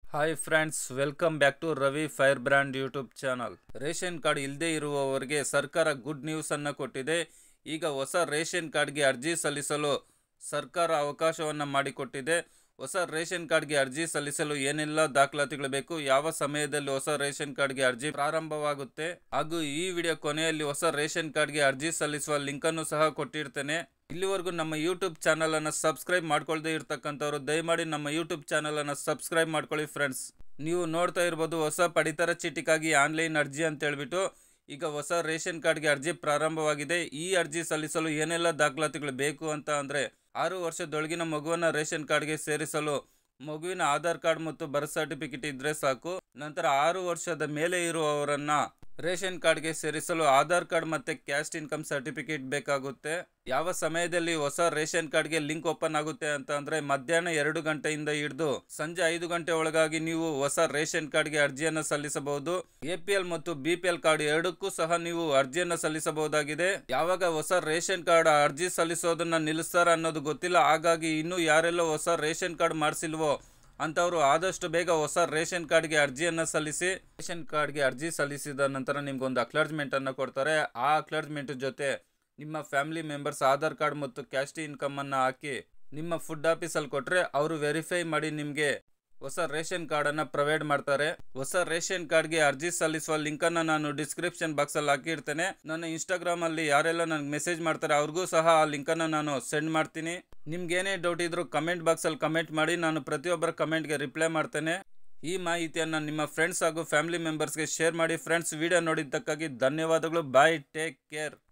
hi friends welcome back to Ravi fire brand YouTube channel ration card ಇಲ್ಲದೆ ಇರುವವರಿಗೆ ಸರ್ಕಾರ good news ಅನ್ನು ಕೊಟ್ಟಿದೆ ಈಗ ಹೊಸ ರೇಷನ್ ಕಾರ್ಡ್ಗೆ ಅರ್ಜಿ ಸಲ್ಲಿಸಲು ಸರ್ಕಾರ ಅವಕಾಶವನ್ನು ಮಾಡಿಕೊಟ್ಟಿದೆ ಹೊಸ ರೇಷನ್ ಕಾರ್ಡ್ಗೆ ಅರ್ಜಿ ಸಲ್ಲಿಸಲು ಏನೆಲ್ಲ ದಾಖಲಾತಿಗಳು ಬೇಕು ಯಾವ ಸಮಯದಲ್ಲಿ ಹೊಸ ರೇಷನ್ ಕಾರ್ಡ್ಗೆ ಅರ್ಜಿ ಪ್ರಾರಂಭವಾಗುತ್ತೆ ಹಾಗೂ ಈ ವಿಡಿಯೋ ಕೊನೆಯಲ್ಲಿ ಹೊಸ ರೇಷನ್ ಕಾರ್ಡ್ಗೆ ಅರ್ಜಿ ಸಲ್ಲಿಸುವ ಲಿಂಕನ್ನು ಸಹ ಕೊಟ್ಟಿರ್ತೇನೆ ಇಲ್ಲಿವರೆಗೂ ನಮ್ಮ ಯೂಟ್ಯೂಬ್ ಚಾನಲ್ ಅನ್ನು ಸಬ್ಸ್ಕ್ರೈಬ್ ಮಾಡ್ಕೊಳ್ದೇ ಇರ್ತಕ್ಕಂಥವ್ರು ದಯಮಾಡಿ ನಮ್ಮ ಯೂಟ್ಯೂಬ್ ಚಾನಲ್ ಅನ್ನು ಸಬ್ಸ್ಕ್ರೈಬ್ ಮಾಡ್ಕೊಳ್ಳಿ ಫ್ರೆಂಡ್ಸ್ ನೀವು ನೋಡ್ತಾ ಇರ್ಬೋದು ಹೊಸ ಪಡಿತರ ಚೀಟಿಗಾಗಿ ಆನ್ಲೈನ್ ಅರ್ಜಿ ಅಂತ ಹೇಳ್ಬಿಟ್ಟು ಈಗ ಹೊಸ ರೇಷನ್ ಕಾರ್ಡ್ಗೆ ಅರ್ಜಿ ಪ್ರಾರಂಭವಾಗಿದೆ ಈ ಅರ್ಜಿ ಸಲ್ಲಿಸಲು ಏನೆಲ್ಲ ದಾಖಲಾತಿಗಳು ಬೇಕು ಅಂತ ಅಂದರೆ ಆರು ವರ್ಷದೊಳಗಿನ ಮಗುವನ್ನು ರೇಷನ್ ಕಾರ್ಡ್ಗೆ ಸೇರಿಸಲು ಮಗುವಿನ ಆಧಾರ್ ಕಾರ್ಡ್ ಮತ್ತು ಬರ್ತ್ ಸರ್ಟಿಫಿಕೇಟ್ ಇದ್ರೆ ಸಾಕು ನಂತರ ಆರು ವರ್ಷದ ಮೇಲೆ ಇರುವವರನ್ನ ರೇಷನ್ ಕಾರ್ಡ್ಗೆ ಸೇರಿಸಲು ಆಧಾರ್ ಕಾರ್ಡ್ ಮತ್ತೆ ಕ್ಯಾಸ್ಟ್ ಇನ್ಕಮ್ ಸರ್ಟಿಫಿಕೇಟ್ ಬೇಕಾಗುತ್ತೆ ಯಾವ ಸಮಯದಲ್ಲಿ ಹೊಸ ರೇಷನ್ ಕಾರ್ಡ್ಗೆ ಲಿಂಕ್ ಓಪನ್ ಆಗುತ್ತೆ ಅಂತ ಅಂದ್ರೆ ಮಧ್ಯಾಹ್ನ ಎರಡು ಗಂಟೆಯಿಂದ ಹಿಡಿದು ಸಂಜೆ ಐದು ಗಂಟೆ ಒಳಗಾಗಿ ನೀವು ಹೊಸ ರೇಷನ್ ಕಾರ್ಡ್ಗೆ ಅರ್ಜಿಯನ್ನು ಸಲ್ಲಿಸಬಹುದು ಎಪಿಎಲ್ ಮತ್ತು ಬಿಪಿಎಲ್ ಕಾರ್ಡ್ ಎರಡಕ್ಕೂ ಸಹ ನೀವು ಅರ್ಜಿಯನ್ನು ಸಲ್ಲಿಸಬಹುದಾಗಿದೆ ಯಾವಾಗ ಹೊಸ ರೇಷನ್ ಕಾರ್ಡ್ ಅರ್ಜಿ ಸಲ್ಲಿಸೋದನ್ನ ನಿಲ್ಲಿಸ್ತಾರ ಅನ್ನೋದು ಗೊತ್ತಿಲ್ಲ ಹಾಗಾಗಿ ಇನ್ನು ಯಾರೆಲ್ಲ ಹೊಸ ರೇಷನ್ ಕಾರ್ಡ್ ಮಾಡಿಸಿಲ್ವೋ ಅಂಥವ್ರು ಆದಷ್ಟು ಬೇಗ ಹೊಸ ರೇಷನ್ ಕಾರ್ಡ್ಗೆ ಅರ್ಜಿಯನ್ನು ಸಲ್ಲಿಸಿ ರೇಷನ್ ಕಾರ್ಡ್ಗೆ ಅರ್ಜಿ ಸಲ್ಲಿಸಿದ ನಂತರ ನಿಮ್ಗೊಂದು ಅಕ್ಲಾರ್ಜ್ಮೆಂಟನ್ನು ಕೊಡ್ತಾರೆ ಆ ಅಕ್ಲಾರ್ಜ್ಮೆಂಟ್ ಜೊತೆ ನಿಮ್ಮ ಫ್ಯಾಮಿಲಿ ಮೆಂಬರ್ಸ್ ಆಧಾರ್ ಕಾರ್ಡ್ ಮತ್ತು ಕ್ಯಾಸ್ಟ್ ಇನ್ಕಮನ್ನು ಹಾಕಿ ನಿಮ್ಮ ಫುಡ್ ಆಫೀಸಲ್ಲಿ ಕೊಟ್ಟರೆ ಅವರು ವೆರಿಫೈ ಮಾಡಿ ನಿಮಗೆ ಹೊಸ ರೇಷನ್ ಕಾರ್ಡನ್ನು ಪ್ರೊವೈಡ್ ಮಾಡ್ತಾರೆ ಹೊಸ ರೇಷನ್ ಕಾರ್ಡ್ಗೆ ಅರ್ಜಿ ಸಲ್ಲಿಸುವ ಲಿಂಕನ್ನು ನಾನು ಡಿಸ್ಕ್ರಿಪ್ಷನ್ ಬಾಕ್ಸಲ್ಲಿ ಹಾಕಿರ್ತೇನೆ ನನ್ನ ಇನ್ಸ್ಟಾಗ್ರಾಮಲ್ಲಿ ಯಾರೆಲ್ಲ ನನಗೆ ಮೆಸೇಜ್ ಮಾಡ್ತಾರೆ ಅವ್ರಿಗೂ ಸಹ ಆ ಲಿಂಕನ್ನು ನಾನು ಸೆಂಡ್ ಮಾಡ್ತೀನಿ ನಿಮ್ಗೆ ಏನೇ ಡೌಟ್ ಇದ್ರೂ ಕಮೆಂಟ್ ಬಾಕ್ಸಲ್ಲಿ ಕಮೆಂಟ್ ಮಾಡಿ ನಾನು ಪ್ರತಿಯೊಬ್ಬರ ಕಮೆಂಟ್ಗೆ ರಿಪ್ಲೈ ಮಾಡ್ತೇನೆ ಈ ಮಾಹಿತಿಯನ್ನು ನಿಮ್ಮ ಫ್ರೆಂಡ್ಸ್ ಹಾಗೂ ಫ್ಯಾಮಿಲಿ ಮೆಂಬರ್ಸ್ಗೆ ಶೇರ್ ಮಾಡಿ ಫ್ರೆಂಡ್ಸ್ ವಿಡಿಯೋ ನೋಡಿದ್ದಕ್ಕಾಗಿ ಧನ್ಯವಾದಗಳು ಬಾಯ್ ಟೇಕ್ ಕೇರ್